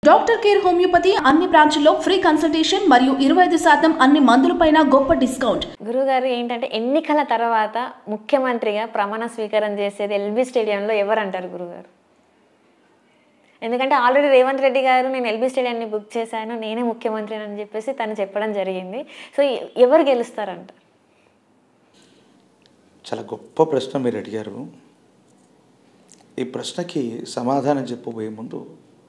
doctor care homeopathy అన్ని బ్రాంచ్ల్లో free consultation మరియు ఇరవై ఐదు శాతం అన్ని మందులపైన గొప్ప డిస్కౌంట్ గురుగారు ఏంటంటే ఎన్నికల తర్వాత ముఖ్యమంత్రిగా ప్రమాణ స్వీకారం చేసేది ఎల్బీ స్టేడియంలో ఎవరు అంటారు గురుగారు ఎందుకంటే ఆల్రెడీ రేవంత్ రెడ్డి గారు నేను ఎల్బీ స్టేడియాన్ని బుక్ చేశాను నేనే ముఖ్యమంత్రి అని చెప్పేసి తను చెప్పడం జరిగింది సో ఎ- ఎవరు గెలుస్తారంట చాలా గొప్ప ప్రశ్న మీరు అడిగారు ఈ ప్రశ్నకి సమాధానం చెప్పబోయే ముందు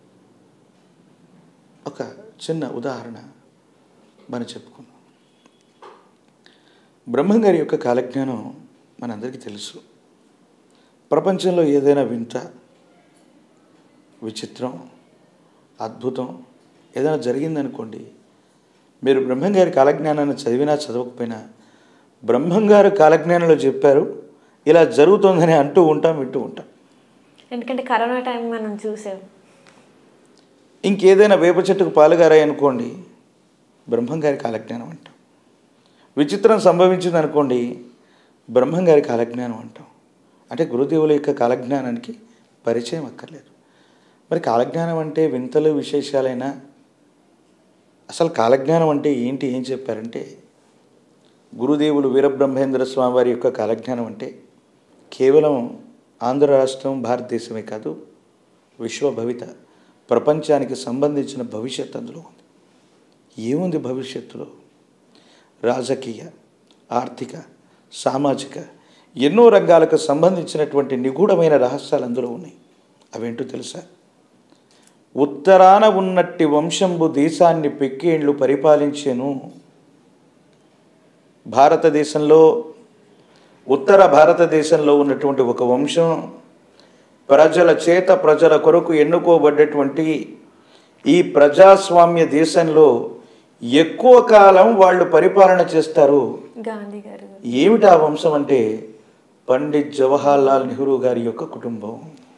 ఒక చిన్న ఉదాహరణ మనం చెప్పుకుందాం బ్రహ్మంగారి యొక్క కాలజ్ఞానం మనందరికీ తెలుసు ప్రపంచంలో ఏదైనా వింత విచిత్రం అద్భుతం ఏదైనా జరిగిందనుకోండి మీరు బ్రహ్మంగారి కాలజ్ఞానాన్ని చదివినా చదవకపోయినా బ్రహ్మంగారు కాలజ్ఞానంలో చెప్పారు ఇలా జరుగుతుందని అంటూ ఉంటాం వింటూ ఉంటాం ఎందుకంటే కరోనా టైం మనం చూసాం ఇంకేదైనా వేప చెట్టుకు పాలుగారాయి అనుకోండి బ్రహ్మంగారి కాలజ్ఞానం అంటాం విచిత్రం సంభవించింది అనుకోండి బ్రహ్మంగారి కాలజ్ఞానం అంటాం అంటే గురుదేవుల యొక్క కాలజ్ఞానానికి పరిచయం అక్కర్లేదు మరి కాలజ్ఞానం అంటే వింతలు విశేషాలైనా అసలు కాలజ్ఞానం అంటే ఏంటి ఏం చెప్పారంటే గురుదేవులు వీరబ్రహ్మేంద్ర స్వామి వారి యొక్క కాలజ్ఞానం అంటే కేవలం ఆంధ్ర రాష్ట్రం భారతదేశమే కాదు విశ్వభవిత ప్రపంచానికి సంబంధించిన భవిష్యత్ అందులో ఉంది ఏముంది భవిష్యత్తులో రాజకీయ ఆర్థిక సామాజిక ఎన్నో రంగాలకు సంబంధించినటువంటి నిగూఢమైన రహస్యాలు అందులో ఉన్నాయి అవేంటో తెలుసా ఉత్తరాన ఉన్నట్టి వంశంబు దేశాన్ని పెక్కేండ్లు పరిపాలించెను భారతదేశంలో ఉత్తర భారతదేశంలో ఉన్నటువంటి ఒక వంశం ప్రజల చేత ప్రజల కొరకు ఎన్నుకోబడ్డటువంటి ఈ ప్రజాస్వామ్య దేశంలో ఎక్కువ కాలం వాళ్ళు పరిపాలన చేస్తారు గాంధీ గారు ఏమిటి ఆ వంశం అంటే పండిత్ జవహర్లాల్ నెహ్రూ గారి యొక్క కుటుంబం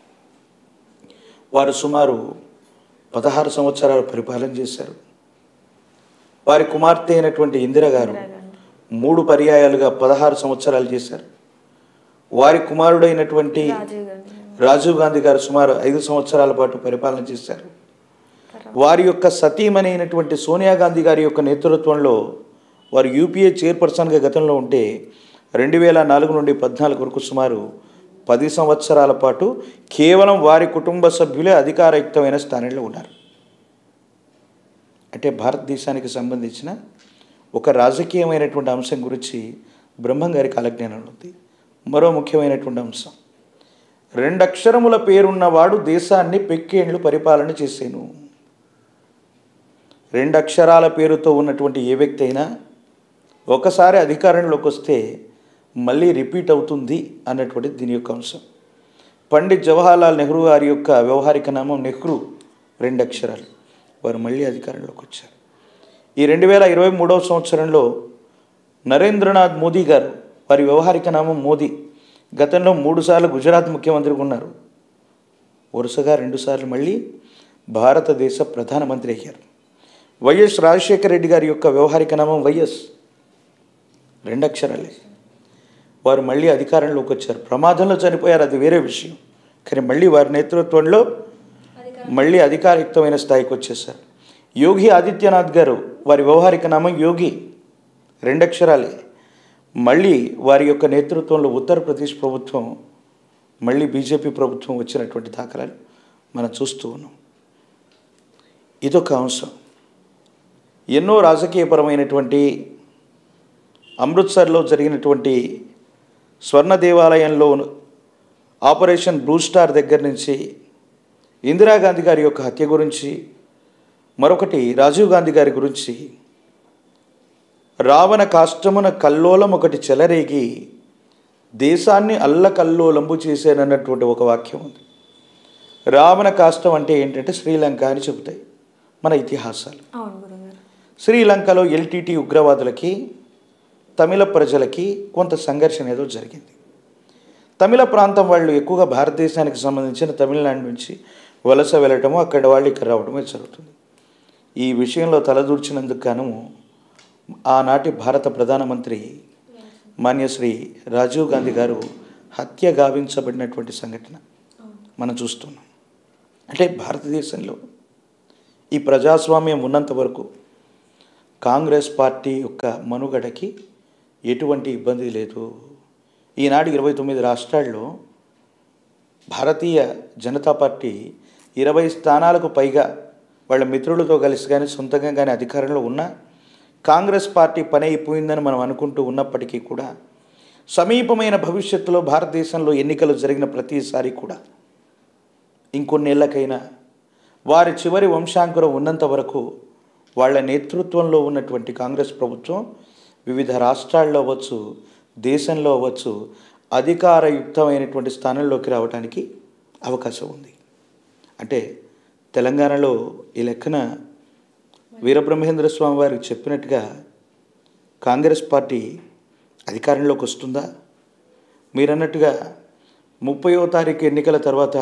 వారు సుమారు పదహారు సంవత్సరాలు పరిపాలన చేశారు వారి కుమార్తె అయినటువంటి ఇందిర గారు మూడు పర్యాయాలుగా పదహారు సంవత్సరాలు చేశారు వారి కుమారుడైనటువంటి రాజీవ్ గాంధీ రాజీవ్ గాంధీ గారు సుమారు ఐదు సంవత్సరాల పాటు పరిపాలన చేశారు వారి యొక్క సతీమణి అయినటువంటి సోనియా గాంధీ గారి యొక్క నేతృత్వంలో వారు యూపీఏ చైర్పర్సన్గా గతంలో ఉంటే రెండు వేల నాలుగు నుండి పద్నాలుగు వరకు సుమారు పది సంవత్సరాల పాటు కేవలం వారి కుటుంబ సభ్యులే అధికారయుక్తమైన స్థానంలో ఉన్నారు అంటే భారతదేశానికి సంబంధించిన ఒక రాజకీయమైనటువంటి అంశం గురించి బ్రహ్మంగారి కాలజ్ఞానంలో ఉంది మరో ముఖ్యమైనటువంటి అంశం రెండక్షరముల పేరున్నవాడు దేశాన్ని పెక్కేండ్లు పరిపాలన చేసేను రెండు అక్షరాల పేరుతో ఉన్నటువంటి ఏ వ్యక్తి అయినా ఒకసారి అధికారంలోకి వస్తే మళ్ళీ రిపీట్ అవుతుంది అన్నటువంటి దీని యొక్క అంశం పండిత్ జవహర్లాల్ నెహ్రూ గారి యొక్క వ్యవహారిక నామం నెహ్రూ రెండు అక్షరాలు వారు మళ్ళీ అధికారంలోకి వచ్చారు ఈ రెండు వేల ఇరవై మూడవ సంవత్సరంలో నరేంద్రనాథ్ మోదీ గారు వారి వ్యవహారిక నామం మోదీ గతంలో మూడుసార్లు గుజరాత్ ముఖ్యమంత్రిగా ఉన్నారు వరుసగా రెండుసార్లు మళ్ళీ భారతదేశ ప్రధానమంత్రి అయ్యారు వైఎస్ రాజశేఖర రెడ్డి గారి యొక్క వ్యవహారిక నామం వైఎస్ రెండు అక్షరాలే వారు మళ్ళీ అధికారంలోకి వచ్చారు ప్రమాదంలో చనిపోయారు అది వేరే విషయం కానీ మళ్ళీ వారి నేతృత్వంలో మళ్ళీ అధికారయుక్తమైన స్థాయికి వచ్చేసారు యోగి ఆదిత్యనాథ్ గారు వారి వ్యవహారిక నామం యోగి రెండక్షరాలే మళ్ళీ వారి యొక్క నేతృత్వంలో ఉత్తరప్రదేశ్ ప్రభుత్వం మళ్ళీ బీజేపీ ప్రభుత్వం వచ్చినటువంటి దాఖలాలు మనం చూస్తూ ఉన్నాం ఇదొక అంశం ఎన్నో రాజకీయపరమైనటువంటి అమృత్సర్లో జరిగినటువంటి స్వర్ణ దేవాలయంలో ఆపరేషన్ బ్లూ స్టార్ దగ్గర నుంచి ఇందిరాగాంధీ గారి యొక్క హత్య గురించి మరొకటి రాజీవ్ గాంధీ గారి గురించి రావణ కాష్టమున కల్లోలం ఒకటి చెలరేగి దేశాన్ని అల్లకల్లోలంబు చేశానన్నటువంటి ఒక వాక్యం ఉంది రావణ కాష్టం అంటే ఏంటంటే శ్రీలంక అని చెబుతాయి మన ఇతిహాసాలు అవును గురుగారు శ్రీలంకలో ఎల్టీటీ ఉగ్రవాదులకి తమిళ ప్రజలకి కొంత సంఘర్షణ ఏదో జరిగింది తమిళ ప్రాంతం వాళ్ళు ఎక్కువగా భారతదేశానికి సంబంధించిన తమిళనాడు నుంచి వలస వెళ్ళటము అక్కడ వాళ్ళు ఇక్కడ రావడమే జరుగుతుంది ఈ విషయంలో తలదూర్చినందుకు గాను ఆనాటి భారత ప్రధానమంత్రి మాన్యశ్రీ రాజీవ్ గాంధీ గారు హత్య గావించబడినటువంటి సంఘటన మనం చూస్తున్నాం అంటే భారతదేశంలో ఈ ప్రజాస్వామ్యం ఉన్నంత వరకు కాంగ్రెస్ పార్టీ యొక్క మనుగడకి ఎటువంటి ఇబ్బంది లేదు ఈనాడు ఇరవై తొమ్మిది రాష్ట్రాల్లో భారతీయ జనతా పార్టీ ఇరవై స్థానాలకు పైగా వాళ్ళ మిత్రులతో కలిసి కానీ సొంతంగా కానీ అధికారంలో ఉన్న కాంగ్రెస్ పార్టీ పని అయిపోయిందని మనం అనుకుంటూ ఉన్నప్పటికీ కూడా సమీపమైన భవిష్యత్తులో భారతదేశంలో ఎన్నికలు జరిగిన ప్రతిసారి కూడా ఇంకొన్నేళ్లకైనా వారి చివరి వంశాంకురం ఉన్నంత వరకు వాళ్ళ నేతృత్వంలో ఉన్నటువంటి కాంగ్రెస్ ప్రభుత్వం వివిధ రాష్ట్రాల్లో అవ్వచ్చు దేశంలో అవ్వచ్చు అధికారయుక్తమైనటువంటి స్థానంలోకి రావడానికి అవకాశం ఉంది అంటే తెలంగాణలో ఈ లెక్కన వీరబ్రహ్మేంద్ర స్వామి వారికి చెప్పినట్టుగా కాంగ్రెస్ పార్టీ అధికారంలోకి వస్తుందా మీరన్నట్టుగా ముప్పయో తారీఖు ఎన్నికల తర్వాత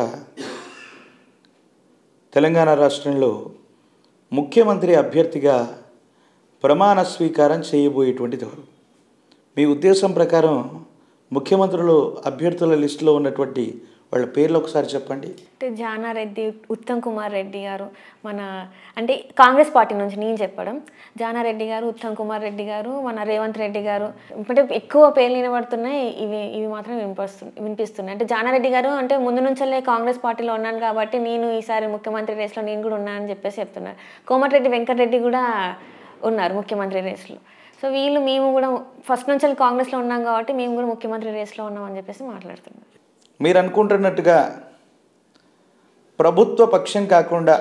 తెలంగాణ రాష్ట్రంలో ముఖ్యమంత్రి అభ్యర్థిగా ప్రమాణ స్వీకారం చేయబోయేటువంటిది ఎవరు మీ ఉద్దేశం ప్రకారం ముఖ్యమంత్రులు అభ్యర్థుల లిస్టులో ఉన్నటువంటి వాళ్ళ పేర్లు ఒకసారి చెప్పండి అంటే జానారెడ్డి ఉత్తమ్ కుమార్ రెడ్డి గారు మన అంటే కాంగ్రెస్ పార్టీ నుంచి నేను చెప్పడం జానారెడ్డి గారు ఉత్తమ్ కుమార్ రెడ్డి గారు మన రేవంత్ రెడ్డి గారు అంటే ఎక్కువ పేర్లు వినబడుతున్నాయి ఇవి ఇవి మాత్రం వినిపిస్తున్నాయి వినిపిస్తున్నాయి అంటే జానారెడ్డి గారు అంటే ముందు నుంచే కాంగ్రెస్ పార్టీలో ఉన్నాను కాబట్టి నేను ఈసారి ముఖ్యమంత్రి రేస్లో నేను కూడా ఉన్నానని చెప్పేసి చెప్తున్నారు కోమటిరెడ్డి వెంకటరెడ్డి కూడా ఉన్నారు ముఖ్యమంత్రి రేస్లో సో వీళ్ళు మేము కూడా ఫస్ట్ నుంచి కాంగ్రెస్లో ఉన్నాం కాబట్టి మేము కూడా ముఖ్యమంత్రి రేస్లో ఉన్నామని చెప్పేసి మాట్లాడుతున్నాం మీరు అనుకుంటున్నట్టుగా ప్రభుత్వ పక్షం కాకుండా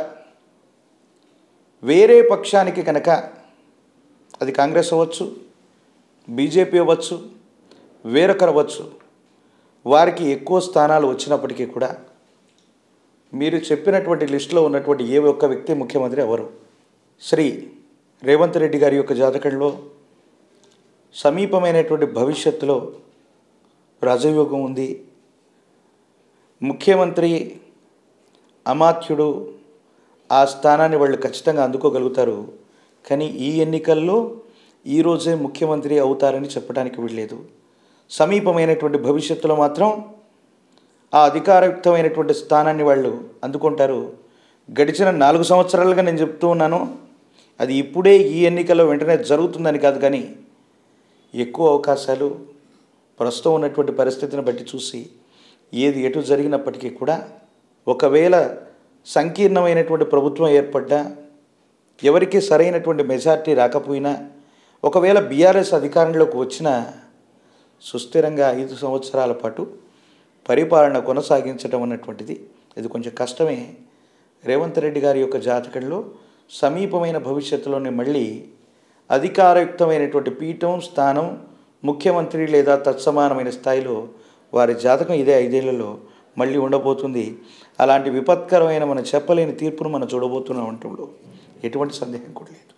వేరే పక్షానికి కనుక అది కాంగ్రెస్ అవ్వచ్చు బీజేపీ అవ్వచ్చు వేరొకరు అవ్వచ్చు వారికి ఎక్కువ స్థానాలు వచ్చినప్పటికీ కూడా మీరు చెప్పినటువంటి లిస్టులో ఉన్నటువంటి ఏ ఒక్క వ్యక్తి ముఖ్యమంత్రి ఎవరు శ్రీ రేవంత్ రెడ్డి గారి యొక్క జాతకంలో సమీపమైనటువంటి భవిష్యత్తులో రాజయోగం ఉంది ముఖ్యమంత్రి అమాత్యుడు ఆ స్థానాన్ని వాళ్ళు ఖచ్చితంగా అందుకోగలుగుతారు కానీ ఈ ఎన్నికల్లో ఈరోజే ముఖ్యమంత్రి అవుతారని చెప్పడానికి వీల్లేదు సమీపమైనటువంటి భవిష్యత్తులో మాత్రం ఆ అధికారయుక్తమైనటువంటి స్థానాన్ని వాళ్ళు అందుకుంటారు గడిచిన నాలుగు సంవత్సరాలుగా నేను చెప్తూ ఉన్నాను అది ఇప్పుడే ఈ ఎన్నికల్లో వెంటనే జరుగుతుందని కాదు కానీ ఎక్కువ అవకాశాలు ప్రస్తుతం ఉన్నటువంటి పరిస్థితిని బట్టి చూసి ఏది ఎటు జరిగినప్పటికీ కూడా ఒకవేళ సంకీర్ణమైనటువంటి ప్రభుత్వం ఏర్పడ్డా ఎవరికి సరైనటువంటి మెజార్టీ రాకపోయినా ఒకవేళ బీఆర్ఎస్ అధికారంలోకి వచ్చినా సుస్థిరంగా ఐదు సంవత్సరాల పాటు పరిపాలన కొనసాగించడం అన్నటువంటిది ఇది కొంచెం కష్టమే రేవంత్ రెడ్డి గారి యొక్క జాతకంలో సమీపమైన భవిష్యత్తులోనే మళ్ళీ అధికారయుక్తమైనటువంటి పీఠం స్థానం ముఖ్యమంత్రి లేదా తత్సమానమైన స్థాయిలో వారి జాతకం ఇదే ఐదేళ్లలో మళ్ళీ ఉండబోతుంది అలాంటి విపత్కరమైన మనం చెప్పలేని తీర్పును మనం చూడబోతున్నాం అంటంలో ఎటువంటి సందేహం కూడా లేదు